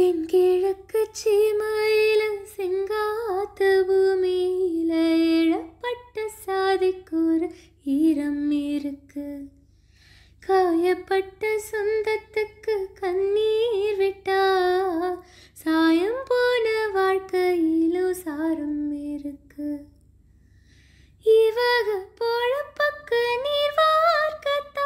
தென்கிழக்கு சீமையில செங்காத்து பூமியில எழப்பட்ட சாதிக்கூறு ஈரம் இருக்கு காயப்பட்ட சொந்தத்துக்கு கண்ணீர் விட்டா சாயம் போன வாழ்க்கையிலும் சாரம் இருக்கு இவக பொழப்புக்கு நீர் வார்க்கத்தா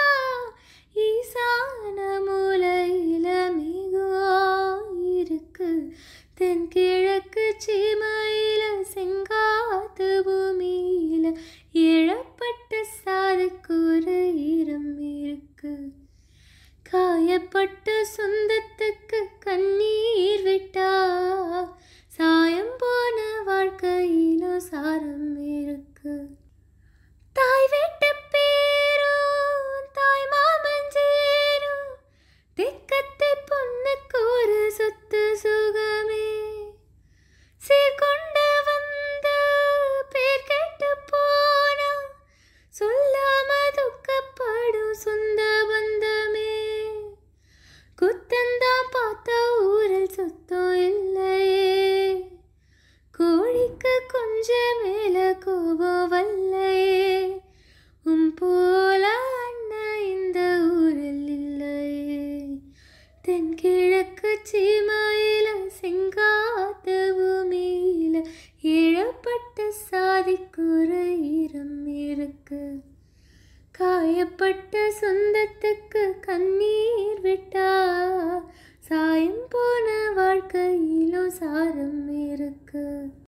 ஈசான மூலையில மிகுவாயிருக்கு தென்கிழக்கு சீமையில செங்காத்து பூமியில இழப்பட்ட சாதுக்கு ஒரு ஈரம் இருக்கு காயப்பட்ட சொந்தத்துக்கு கண்ணீர் விட்டா சாயம் போன வாழ்க்கையிலும் சாரம் இருக்கு தாய் வீட்டு பேரும் தாய் மாமன் சேரும் திக்கத்தை பொண்ணுக்கு ஒரு சொத்து சுகமே சீர்கொண்டு வந்த பேர் கெட்டு போனா சொல்லாம துக்கப்படும் சொந்த பந்தமே குத்தந்தான் பார்த்த ஊரில் சுத்தம் இல்லையே கோழிக்கு கொஞ்சம் மேல கோபம் வல்லையே உம் போல அண்ணன் இந்த ஊரில் இல்லையே தென்கிழக்கு சீமையில செங்காத்த பூமியில இழப்பட்ட சாதிக்குற ஈரம் இருக்கு காயப்பட்ட சொந்தத்துக்கு கண்ணீர் விட்டா சாயம் போன வாழ்க்கையிலும் சாரம் இருக்கு